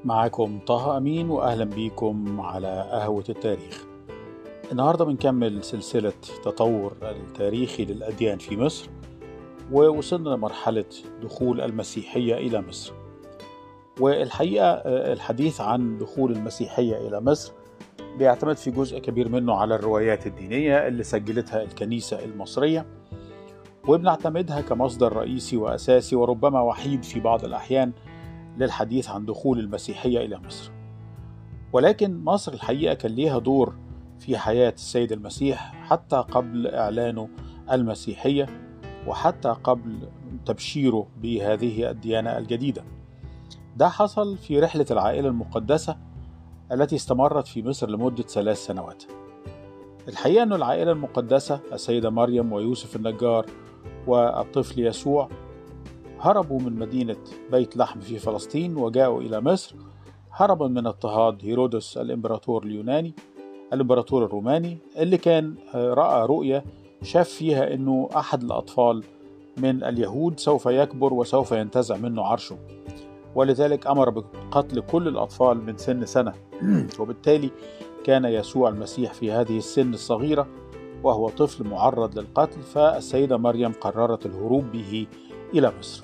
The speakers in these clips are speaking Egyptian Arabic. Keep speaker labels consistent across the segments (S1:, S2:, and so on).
S1: معاكم طه أمين وأهلا بيكم على قهوة التاريخ النهاردة بنكمل سلسلة تطور التاريخي للأديان في مصر ووصلنا لمرحلة دخول المسيحية إلى مصر والحقيقة الحديث عن دخول المسيحية إلى مصر بيعتمد في جزء كبير منه على الروايات الدينية اللي سجلتها الكنيسة المصرية وبنعتمدها كمصدر رئيسي وأساسي وربما وحيد في بعض الأحيان للحديث عن دخول المسيحية إلى مصر ولكن مصر الحقيقة كان ليها دور في حياة السيد المسيح حتى قبل إعلانه المسيحية وحتى قبل تبشيره بهذه الديانة الجديدة ده حصل في رحلة العائلة المقدسة التي استمرت في مصر لمدة ثلاث سنوات الحقيقة أن العائلة المقدسة السيدة مريم ويوسف النجار والطفل يسوع هربوا من مدينة بيت لحم في فلسطين وجاءوا إلى مصر هربا من اضطهاد هيرودس الإمبراطور اليوناني الإمبراطور الروماني اللي كان رأى رؤية شاف فيها أنه أحد الأطفال من اليهود سوف يكبر وسوف ينتزع منه عرشه ولذلك أمر بقتل كل الأطفال من سن سنة وبالتالي كان يسوع المسيح في هذه السن الصغيرة وهو طفل معرض للقتل فالسيدة مريم قررت الهروب به إلى مصر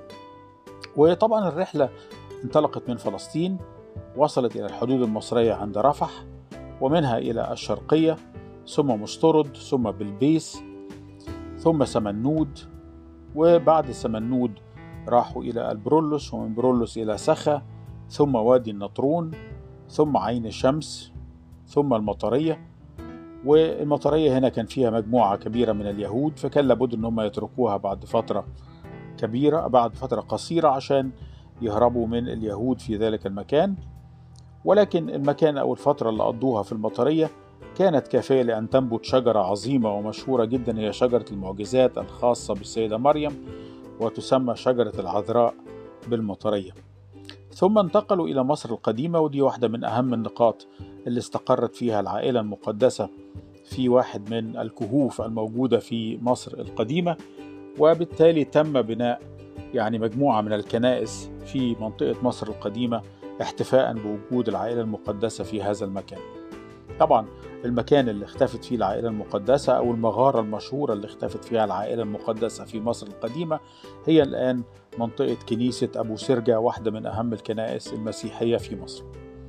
S1: وطبعا الرحلة انطلقت من فلسطين وصلت إلى الحدود المصرية عند رفح ومنها إلى الشرقية ثم مسترد ثم بلبيس ثم سمنود وبعد سمنود راحوا إلى البرولوس ومن برولوس إلى سخا ثم وادي النطرون ثم عين الشمس ثم المطرية والمطرية هنا كان فيها مجموعة كبيرة من اليهود فكان لابد أن هم يتركوها بعد فترة كبيرة بعد فترة قصيرة عشان يهربوا من اليهود في ذلك المكان ولكن المكان أو الفترة اللي قضوها في المطرية كانت كافية لأن تنبت شجرة عظيمة ومشهورة جدا هي شجرة المعجزات الخاصة بالسيدة مريم وتسمى شجرة العذراء بالمطرية ثم انتقلوا إلى مصر القديمة ودي واحدة من أهم النقاط اللي استقرت فيها العائلة المقدسة في واحد من الكهوف الموجودة في مصر القديمة وبالتالي تم بناء يعني مجموعة من الكنائس في منطقة مصر القديمة احتفاء بوجود العائلة المقدسة في هذا المكان طبعا المكان اللي اختفت فيه العائلة المقدسة أو المغارة المشهورة اللي اختفت فيها العائلة المقدسة في مصر القديمة هي الآن منطقة كنيسة أبو سرجة واحدة من أهم الكنائس المسيحية في مصر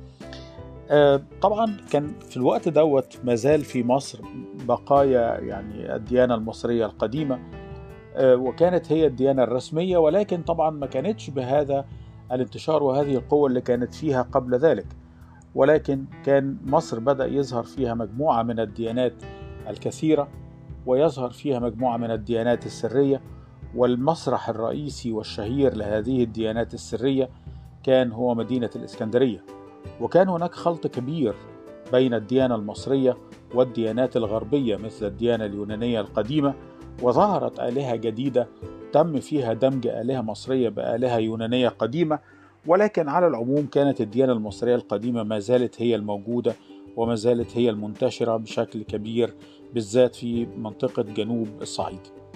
S1: طبعا كان في الوقت دوت ما زال في مصر بقايا يعني الديانة المصرية القديمة وكانت هي الديانة الرسمية ولكن طبعا ما كانتش بهذا الانتشار وهذه القوة اللي كانت فيها قبل ذلك ولكن كان مصر بدأ يظهر فيها مجموعة من الديانات الكثيرة ويظهر فيها مجموعة من الديانات السرية والمسرح الرئيسي والشهير لهذه الديانات السرية كان هو مدينة الإسكندرية وكان هناك خلط كبير بين الديانة المصرية والديانات الغربية مثل الديانة اليونانية القديمة وظهرت آلهة جديدة تم فيها دمج آلهة مصرية بآلهة يونانية قديمة ولكن على العموم كانت الديانة المصرية القديمة ما زالت هي الموجودة وما زالت هي المنتشرة بشكل كبير بالذات في منطقة جنوب الصعيد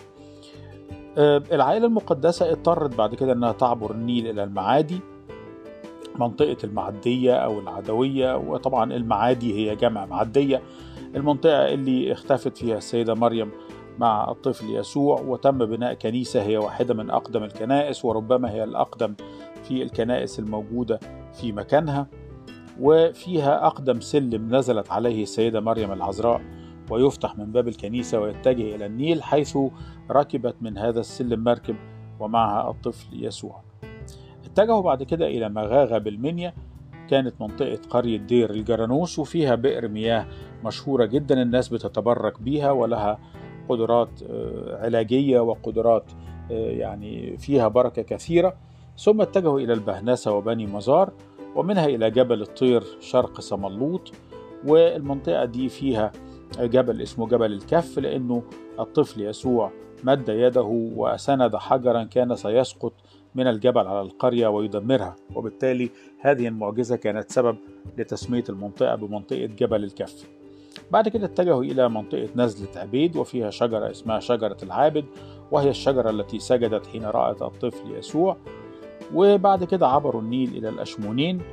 S1: العائلة المقدسة اضطرت بعد كده أنها تعبر النيل إلى المعادي منطقة المعدية أو العدوية وطبعا المعادي هي جمع معدية المنطقة اللي اختفت فيها السيدة مريم مع الطفل يسوع وتم بناء كنيسة هي واحدة من أقدم الكنائس وربما هي الأقدم في الكنائس الموجودة في مكانها وفيها أقدم سلم نزلت عليه السيدة مريم العذراء ويفتح من باب الكنيسة ويتجه إلى النيل حيث ركبت من هذا السلم مركب ومعها الطفل يسوع اتجهوا بعد كده إلى مغاغة بالمنيا كانت منطقة قرية دير الجرانوس وفيها بئر مياه مشهورة جدا الناس بتتبرك بيها ولها قدرات علاجية وقدرات يعني فيها بركة كثيرة ثم اتجهوا إلى البهنسة وبني مزار ومنها إلى جبل الطير شرق سملوط والمنطقة دي فيها جبل اسمه جبل الكف لأنه الطفل يسوع مد يده وسند حجرا كان سيسقط من الجبل على القرية ويدمرها وبالتالي هذه المعجزة كانت سبب لتسمية المنطقة بمنطقة جبل الكف بعد كده اتجهوا إلى منطقة نزلة عبيد وفيها شجرة اسمها شجرة العابد وهي الشجرة التي سجدت حين رأت الطفل يسوع وبعد كده عبروا النيل إلى الأشمونين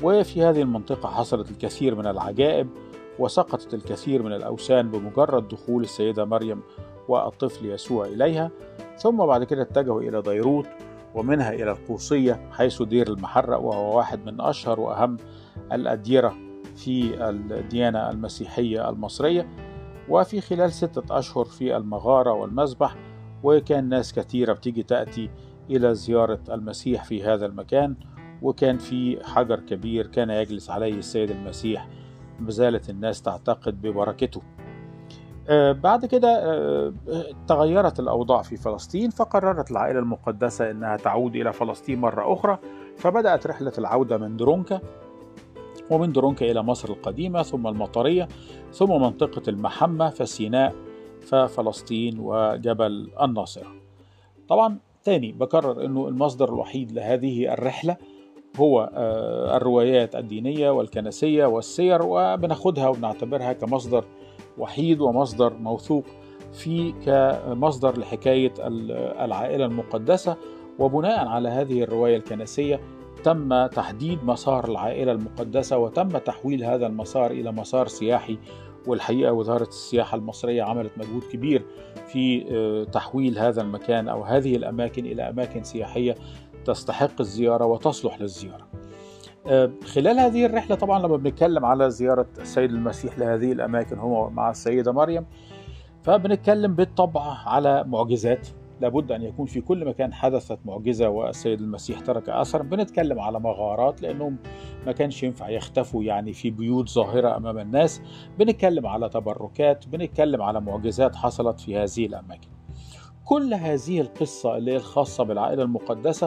S1: وفي هذه المنطقة حصلت الكثير من العجائب وسقطت الكثير من الأوثان بمجرد دخول السيدة مريم والطفل يسوع إليها ثم بعد كده اتجهوا إلى بيروت ومنها إلى القوصية حيث دير المحرق وهو واحد من أشهر وأهم الأديرة في الديانة المسيحية المصرية وفي خلال ستة أشهر في المغارة والمذبح وكان ناس كثيرة بتيجي تأتي إلى زيارة المسيح في هذا المكان وكان في حجر كبير كان يجلس عليه السيد المسيح ما زالت الناس تعتقد ببركته آه بعد كده آه تغيرت الأوضاع في فلسطين فقررت العائلة المقدسة أنها تعود إلى فلسطين مرة أخرى فبدأت رحلة العودة من درونكا ومن درونكا إلى مصر القديمة ثم المطرية ثم منطقة المحمة فسيناء ففلسطين وجبل الناصرة طبعا تاني بكرر أنه المصدر الوحيد لهذه الرحلة هو الروايات الدينية والكنسية والسير وبناخدها وبنعتبرها كمصدر وحيد ومصدر موثوق في كمصدر لحكاية العائلة المقدسة وبناء على هذه الرواية الكنسية تم تحديد مسار العائلة المقدسة وتم تحويل هذا المسار إلى مسار سياحي والحقيقة وزارة السياحة المصرية عملت مجهود كبير في تحويل هذا المكان أو هذه الأماكن إلى أماكن سياحية تستحق الزيارة وتصلح للزيارة خلال هذه الرحلة طبعا لما بنتكلم على زيارة السيد المسيح لهذه الأماكن هو مع السيدة مريم فبنتكلم بالطبع على معجزات لابد أن يكون في كل مكان حدثت معجزة والسيد المسيح ترك أثر بنتكلم على مغارات لأنهم ما كانش ينفع يختفوا يعني في بيوت ظاهرة أمام الناس بنتكلم على تبركات بنتكلم على معجزات حصلت في هذه الأماكن كل هذه القصة اللي هي الخاصة بالعائلة المقدسة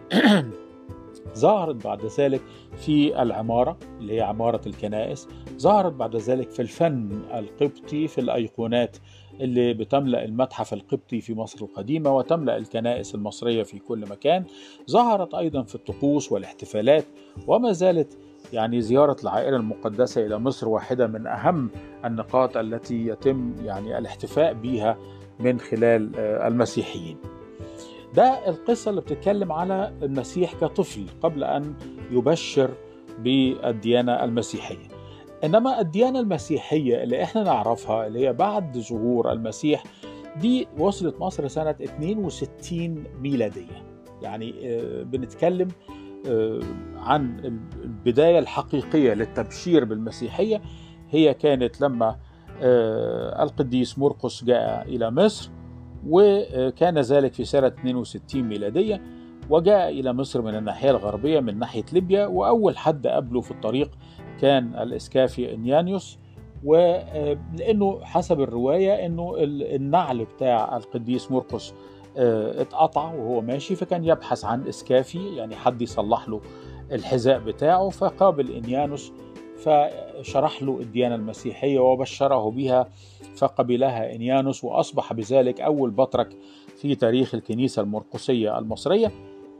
S1: ظهرت بعد ذلك في العمارة اللي هي عمارة الكنائس ظهرت بعد ذلك في الفن القبطي في الأيقونات اللي بتملأ المتحف القبطي في مصر القديمة وتملأ الكنائس المصرية في كل مكان ظهرت أيضا في الطقوس والاحتفالات وما زالت يعني زيارة العائلة المقدسة إلى مصر واحدة من أهم النقاط التي يتم يعني الاحتفاء بها من خلال المسيحيين ده القصة اللي بتتكلم على المسيح كطفل قبل أن يبشر بالديانة المسيحية إنما الديانة المسيحية اللي إحنا نعرفها اللي هي بعد ظهور المسيح دي وصلت مصر سنة 62 ميلادية يعني بنتكلم عن البداية الحقيقية للتبشير بالمسيحية هي كانت لما القديس مرقس جاء إلى مصر وكان ذلك في سنة 62 ميلادية وجاء إلى مصر من الناحية الغربية من ناحية ليبيا وأول حد قابله في الطريق كان الإسكافي إنيانيوس ولأنه حسب الرواية أنه النعل بتاع القديس مرقس اتقطع وهو ماشي فكان يبحث عن إسكافي يعني حد يصلح له الحذاء بتاعه فقابل إنيانوس فشرح له الديانة المسيحية وبشره بها فقبلها إنيانوس وأصبح بذلك أول بطرك في تاريخ الكنيسة المرقسية المصرية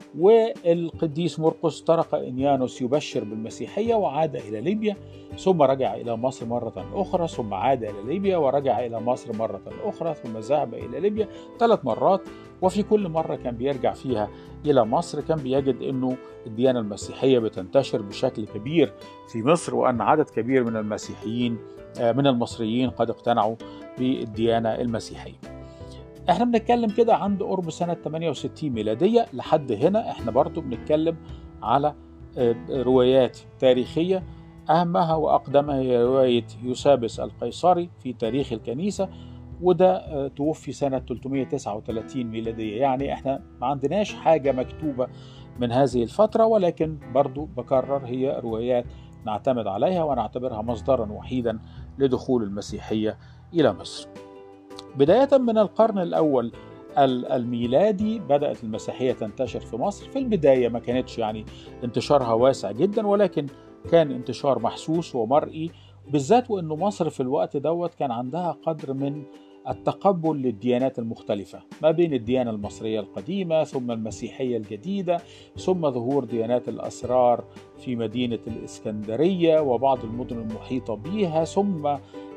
S1: والقديس مرقس ترك إنيانوس يبشر بالمسيحية وعاد إلى ليبيا ثم رجع إلى مصر مرة أخرى ثم عاد إلى ليبيا ورجع إلى مصر مرة أخرى ثم ذهب إلى ليبيا ثلاث مرات وفي كل مرة كان بيرجع فيها إلى مصر كان بيجد أنه الديانة المسيحية بتنتشر بشكل كبير في مصر وأن عدد كبير من المسيحيين من المصريين قد اقتنعوا بالديانة المسيحية احنا بنتكلم كده عند قرب سنة 68 ميلادية لحد هنا احنا برضو بنتكلم على روايات تاريخية أهمها وأقدمها هي رواية يوسابس القيصري في تاريخ الكنيسة وده توفي سنة 339 ميلادية يعني احنا ما عندناش حاجة مكتوبة من هذه الفترة ولكن برضو بكرر هي روايات نعتمد عليها ونعتبرها مصدرا وحيدا لدخول المسيحية إلى مصر بداية من القرن الأول الميلادي بدأت المسيحية تنتشر في مصر في البداية ما كانتش يعني انتشارها واسع جدا ولكن كان انتشار محسوس ومرئي بالذات وأنه مصر في الوقت دوت كان عندها قدر من التقبل للديانات المختلفة ما بين الديانة المصرية القديمة ثم المسيحية الجديدة ثم ظهور ديانات الأسرار في مدينة الإسكندرية وبعض المدن المحيطة بها ثم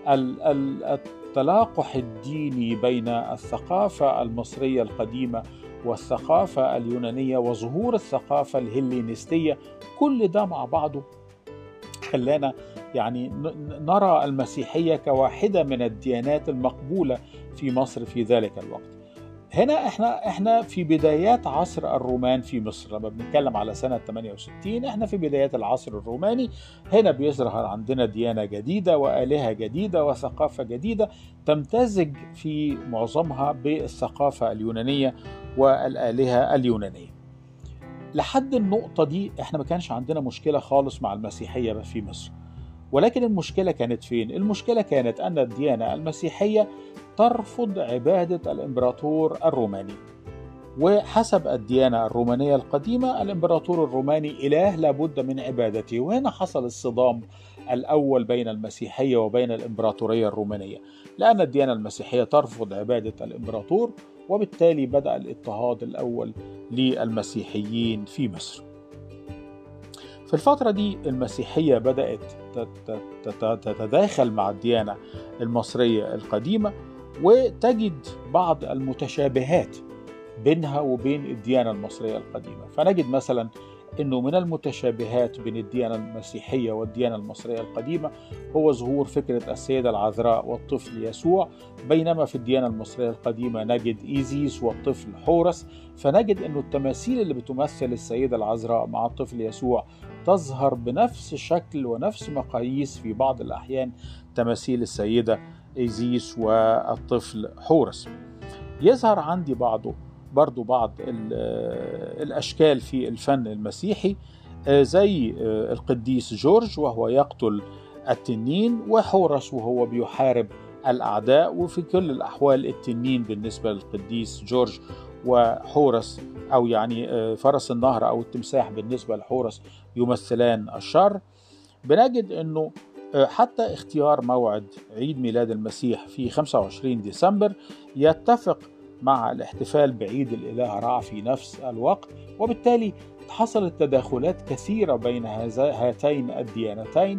S1: التلاقح الديني بين الثقافة المصرية القديمة والثقافة اليونانية وظهور الثقافة الهلينستية كل ده مع بعضه خلانا يعني نرى المسيحية كواحدة من الديانات المقبولة في مصر في ذلك الوقت هنا احنا احنا في بدايات عصر الرومان في مصر لما بنتكلم على سنه 68 احنا في بدايات العصر الروماني هنا بيظهر عندنا ديانه جديده والهه جديده وثقافه جديده تمتزج في معظمها بالثقافه اليونانيه والالهه اليونانيه. لحد النقطه دي احنا ما كانش عندنا مشكله خالص مع المسيحيه في مصر. ولكن المشكله كانت فين؟ المشكله كانت ان الديانه المسيحيه ترفض عبادة الإمبراطور الروماني وحسب الديانة الرومانية القديمة الإمبراطور الروماني إله لابد من عبادته وهنا حصل الصدام الأول بين المسيحية وبين الإمبراطورية الرومانية لأن الديانة المسيحية ترفض عبادة الإمبراطور وبالتالي بدأ الاضطهاد الأول للمسيحيين في مصر في الفترة دي المسيحية بدأت تتداخل مع الديانة المصرية القديمة وتجد بعض المتشابهات بينها وبين الديانة المصرية القديمة فنجد مثلا أنه من المتشابهات بين الديانة المسيحية والديانة المصرية القديمة هو ظهور فكرة السيدة العذراء والطفل يسوع بينما في الديانة المصرية القديمة نجد إيزيس والطفل حورس فنجد أنه التماثيل اللي بتمثل السيدة العذراء مع الطفل يسوع تظهر بنفس شكل ونفس مقاييس في بعض الأحيان تماثيل السيدة إيزيس والطفل حورس يظهر عندي بعضه برضو بعض الأشكال في الفن المسيحي آه، زي آه، القديس جورج وهو يقتل التنين وحورس وهو بيحارب الأعداء وفي كل الأحوال التنين بالنسبة للقديس جورج وحورس أو يعني آه، فرس النهر أو التمساح بالنسبة لحورس يمثلان الشر بنجد أنه آه، حتى اختيار موعد عيد ميلاد المسيح في 25 ديسمبر يتفق مع الاحتفال بعيد الإله رع في نفس الوقت وبالتالي حصلت تداخلات كثيرة بين هاتين الديانتين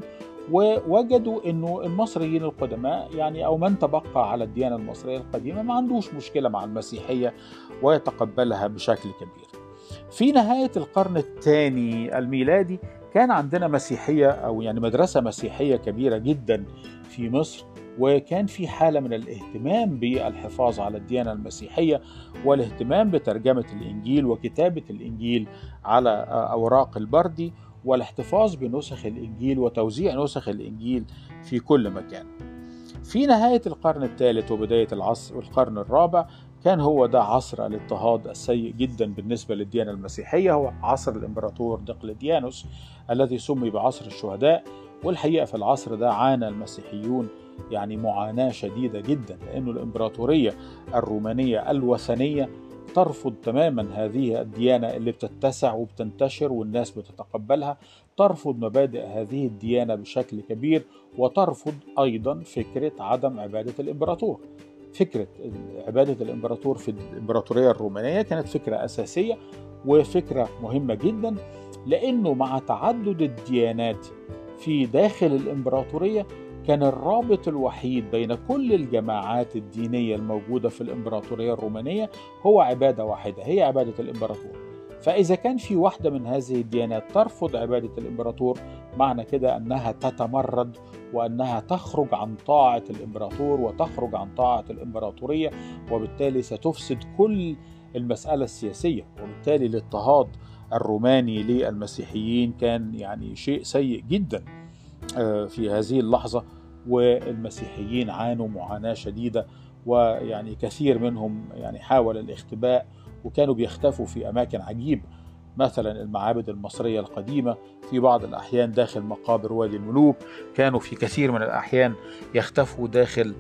S1: ووجدوا انه المصريين القدماء يعني او من تبقى على الديانه المصريه القديمه ما عندوش مشكله مع المسيحيه ويتقبلها بشكل كبير. في نهايه القرن الثاني الميلادي كان عندنا مسيحية أو يعني مدرسة مسيحية كبيرة جدا في مصر وكان في حالة من الاهتمام بالحفاظ على الديانة المسيحية والاهتمام بترجمة الإنجيل وكتابة الإنجيل على أوراق البردي والاحتفاظ بنسخ الإنجيل وتوزيع نسخ الإنجيل في كل مكان. في نهاية القرن الثالث وبداية العصر القرن الرابع كان هو ده عصر الاضطهاد السيء جدا بالنسبة للديانة المسيحية هو عصر الإمبراطور دقلديانوس الذي سمي بعصر الشهداء والحقيقة في العصر ده عانى المسيحيون يعني معاناة شديدة جدا لأن الإمبراطورية الرومانية الوثنية ترفض تماما هذه الديانة اللي بتتسع وبتنتشر والناس بتتقبلها ترفض مبادئ هذه الديانة بشكل كبير وترفض أيضا فكرة عدم عبادة الإمبراطور فكرة عبادة الإمبراطور في الإمبراطورية الرومانية كانت فكرة أساسية وفكرة مهمة جدا لأنه مع تعدد الديانات في داخل الإمبراطورية كان الرابط الوحيد بين كل الجماعات الدينية الموجودة في الإمبراطورية الرومانية هو عبادة واحدة هي عبادة الإمبراطور فإذا كان في واحدة من هذه الديانات ترفض عبادة الإمبراطور معنى كده أنها تتمرد وأنها تخرج عن طاعة الإمبراطور وتخرج عن طاعة الإمبراطورية وبالتالي ستفسد كل المسألة السياسية وبالتالي الاضطهاد الروماني للمسيحيين كان يعني شيء سيء جدا آه، في هذه اللحظة والمسيحيين عانوا معاناة شديدة ويعني كثير منهم يعني حاول الاختباء وكانوا بيختفوا في أماكن عجيبة مثلا المعابد المصرية القديمة في بعض الأحيان داخل مقابر وادي الملوك كانوا في كثير من الأحيان يختفوا داخل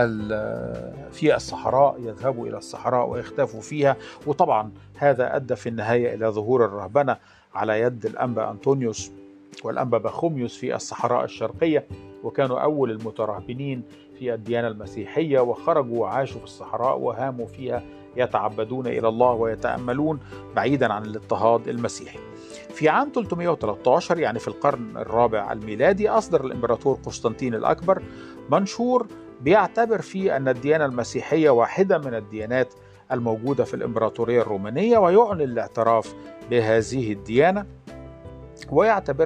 S1: في الصحراء يذهبوا إلى الصحراء ويختفوا فيها وطبعا هذا أدى في النهاية إلى ظهور الرهبنة على يد الأنبا أنطونيوس والأنبا بخوميوس في الصحراء الشرقية وكانوا أول المترهبنين في الديانة المسيحية وخرجوا وعاشوا في الصحراء وهاموا فيها يتعبدون إلى الله ويتأملون بعيدا عن الاضطهاد المسيحي في عام 313 يعني في القرن الرابع الميلادي أصدر الإمبراطور قسطنطين الأكبر منشور بيعتبر فيه أن الديانة المسيحية واحدة من الديانات الموجودة في الإمبراطورية الرومانية ويعلن الاعتراف بهذه الديانة ويعتبرها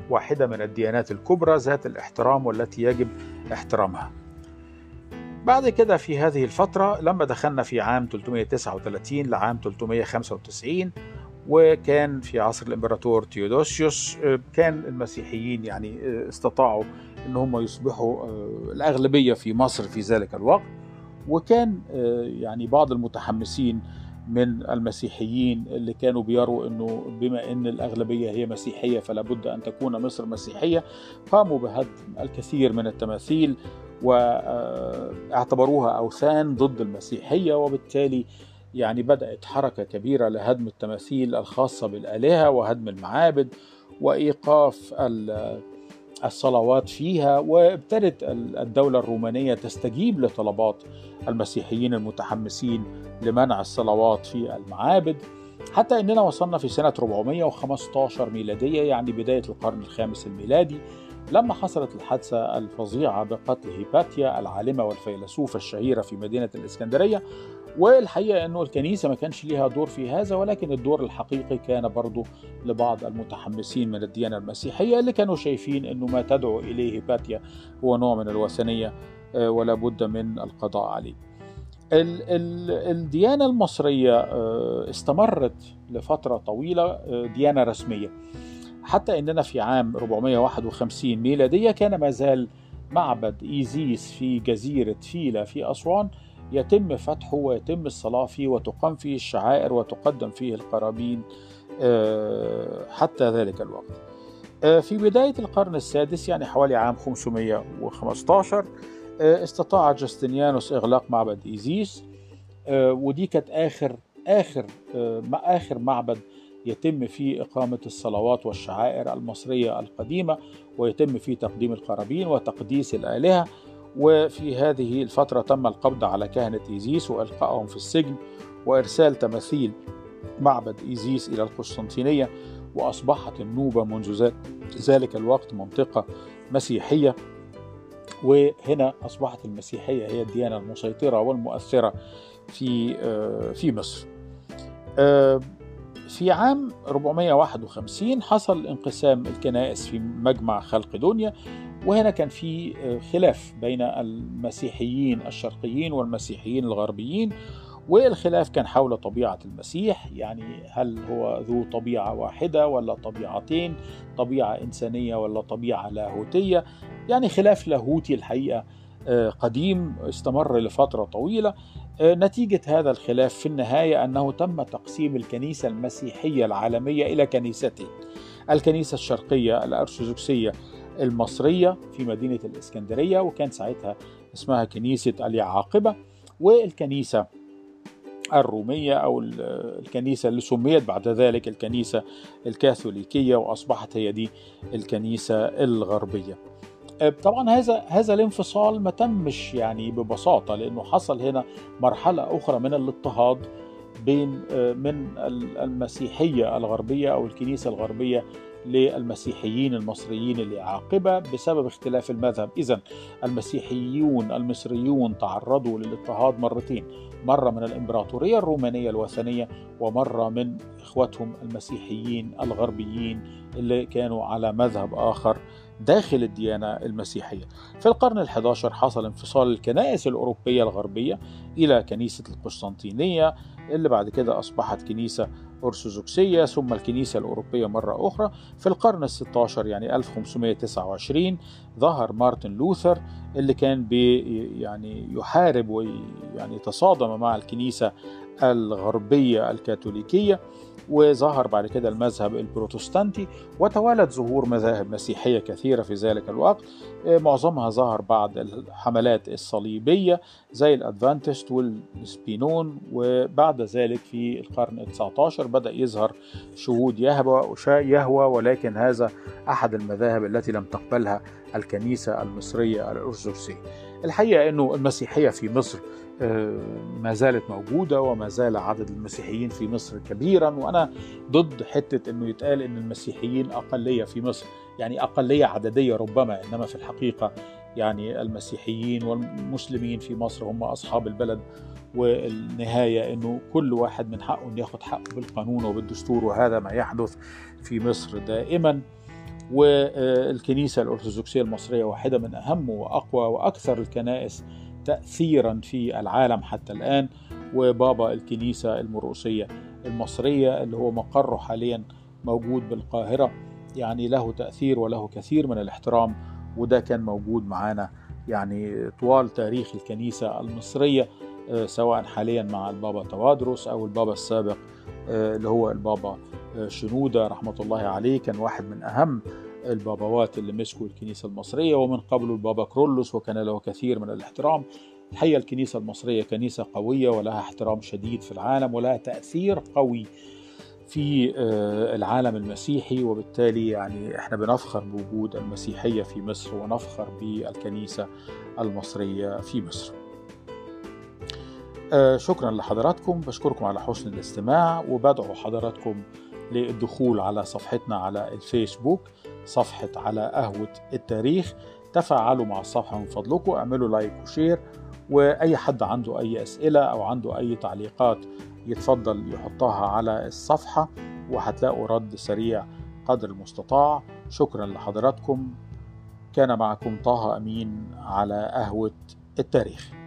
S1: واحدة من الديانات الكبرى ذات الاحترام والتي يجب احترامها بعد كده في هذه الفترة لما دخلنا في عام 339 لعام 395 وكان في عصر الامبراطور تيودوسيوس كان المسيحيين يعني استطاعوا ان هم يصبحوا الاغلبيه في مصر في ذلك الوقت وكان يعني بعض المتحمسين من المسيحيين اللي كانوا بيروا انه بما ان الاغلبيه هي مسيحيه فلا بد ان تكون مصر مسيحيه قاموا بهدم الكثير من التماثيل واعتبروها اوثان ضد المسيحيه وبالتالي يعني بدات حركه كبيره لهدم التماثيل الخاصه بالالهه وهدم المعابد وايقاف الصلوات فيها وابتدت الدولة الرومانية تستجيب لطلبات المسيحيين المتحمسين لمنع الصلوات في المعابد حتى اننا وصلنا في سنة 415 ميلادية يعني بداية القرن الخامس الميلادي لما حصلت الحادثة الفظيعة بقتل هيباتيا العالمة والفيلسوفة الشهيرة في مدينة الإسكندرية والحقيقة أنه الكنيسة ما كانش ليها دور في هذا ولكن الدور الحقيقي كان برضه لبعض المتحمسين من الديانة المسيحية اللي كانوا شايفين أنه ما تدعو إليه هيباتيا هو نوع من الوثنية ولا بد من القضاء عليه ال ال الديانة المصرية استمرت لفترة طويلة ديانة رسمية حتى اننا في عام 451 ميلاديه كان ما زال معبد ايزيس في جزيره فيلا في اسوان يتم فتحه ويتم الصلاه فيه وتقام فيه الشعائر وتقدم فيه القرابين حتى ذلك الوقت. في بدايه القرن السادس يعني حوالي عام 515 استطاع جستنيانوس اغلاق معبد ايزيس ودي كانت اخر اخر اخر معبد يتم فيه إقامة الصلوات والشعائر المصرية القديمة ويتم فيه تقديم القرابين وتقديس الآلهة وفي هذه الفترة تم القبض على كهنة إيزيس وإلقائهم في السجن وإرسال تماثيل معبد إيزيس إلى القسطنطينية وأصبحت النوبة منذ ذلك الوقت منطقة مسيحية وهنا أصبحت المسيحية هي الديانة المسيطرة والمؤثرة في في مصر. في عام 451 حصل انقسام الكنائس في مجمع خلق دنيا وهنا كان في خلاف بين المسيحيين الشرقيين والمسيحيين الغربيين والخلاف كان حول طبيعة المسيح يعني هل هو ذو طبيعة واحدة ولا طبيعتين طبيعة إنسانية ولا طبيعة لاهوتية يعني خلاف لاهوتي الحقيقة قديم استمر لفترة طويلة نتيجة هذا الخلاف في النهاية أنه تم تقسيم الكنيسة المسيحية العالمية إلى كنيستين الكنيسة الشرقية الأرثوذكسية المصرية في مدينة الإسكندرية وكان ساعتها اسمها كنيسة اليعاقبة والكنيسة الرومية أو الكنيسة اللي سميت بعد ذلك الكنيسة الكاثوليكية وأصبحت هي دي الكنيسة الغربية طبعا هذا هذا الانفصال ما تمش يعني ببساطه لانه حصل هنا مرحله اخرى من الاضطهاد بين من المسيحيه الغربيه او الكنيسه الغربيه للمسيحيين المصريين اللي عاقبه بسبب اختلاف المذهب اذا المسيحيون المصريون تعرضوا للاضطهاد مرتين مره من الامبراطوريه الرومانيه الوثنيه ومره من اخوتهم المسيحيين الغربيين اللي كانوا على مذهب اخر داخل الديانة المسيحية في القرن ال11 حصل انفصال الكنائس الأوروبية الغربية إلى كنيسة القسطنطينية اللي بعد كده أصبحت كنيسة أرثوذكسية ثم الكنيسة الأوروبية مرة أخرى في القرن ال16 يعني 1529 ظهر مارتن لوثر اللي كان بي يعني يحارب ويعني تصادم مع الكنيسة الغربية الكاثوليكية وظهر بعد كده المذهب البروتستانتي وتوالت ظهور مذاهب مسيحية كثيرة في ذلك الوقت معظمها ظهر بعد الحملات الصليبية زي الأدفانتست والسبينون وبعد ذلك في القرن ال19 بدأ يظهر شهود يهوى يهوى ولكن هذا أحد المذاهب التي لم تقبلها الكنيسة المصرية الأرثوذكسية الحقيقة أنه المسيحية في مصر ما زالت موجودة وما زال عدد المسيحيين في مصر كبيرا وأنا ضد حتة أنه يتقال أن المسيحيين أقلية في مصر يعني أقلية عددية ربما إنما في الحقيقة يعني المسيحيين والمسلمين في مصر هم أصحاب البلد والنهاية أنه كل واحد من حقه أن ياخد حقه بالقانون وبالدستور وهذا ما يحدث في مصر دائما والكنيسة الأرثوذكسية المصرية واحدة من أهم وأقوى وأكثر الكنائس تأثيرا في العالم حتى الآن وبابا الكنيسة المرؤوسية المصرية اللي هو مقره حاليا موجود بالقاهرة يعني له تأثير وله كثير من الاحترام وده كان موجود معانا يعني طوال تاريخ الكنيسة المصرية سواء حاليا مع البابا توادرس أو البابا السابق اللي هو البابا شنودة رحمة الله عليه كان واحد من أهم البابوات اللي مسكوا الكنيسة المصرية ومن قبله البابا كرولوس وكان له كثير من الاحترام الحقيقة الكنيسة المصرية كنيسة قوية ولها احترام شديد في العالم ولها تأثير قوي في العالم المسيحي وبالتالي يعني احنا بنفخر بوجود المسيحية في مصر ونفخر بالكنيسة المصرية في مصر شكرا لحضراتكم بشكركم على حسن الاستماع وبدعو حضراتكم للدخول على صفحتنا على الفيسبوك صفحة على قهوة التاريخ تفاعلوا مع الصفحة من فضلكم اعملوا لايك وشير وأي حد عنده أي أسئلة أو عنده أي تعليقات يتفضل يحطها على الصفحة وهتلاقوا رد سريع قدر المستطاع شكرا لحضراتكم كان معكم طه أمين على قهوة التاريخ